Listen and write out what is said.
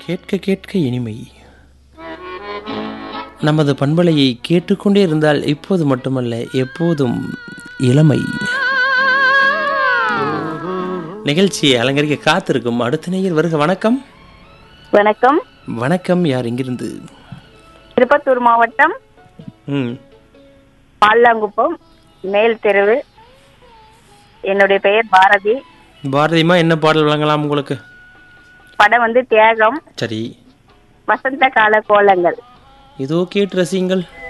கேட்க கேட்க இனிமை நமது பண்பலையை கேட்டுக்கொண்டே இருந்தால் இப்போது மட்டுமல்ல எப்போதும் இளமை நிகழ்ச்சியை அலங்கரிக்க காத்திருக்கும் அடுத்த நேயர் வருக வணக்கம் வணக்கம் வணக்கம் யார் இங்கிருந்து திருப்பத்தூர் மாவட்டம் ம் பால்லாங்குப்பம் மேல் தெருவு என்னுடைய பெயர் பாரதி பாரதிமா என்ன பாடல் வழங்கலாம் உங்களுக்கு படம் வந்து தியாகம் சரி வசந்த கால கோலங்கள் ஏதோ கேட்டு ரசியுங்கள்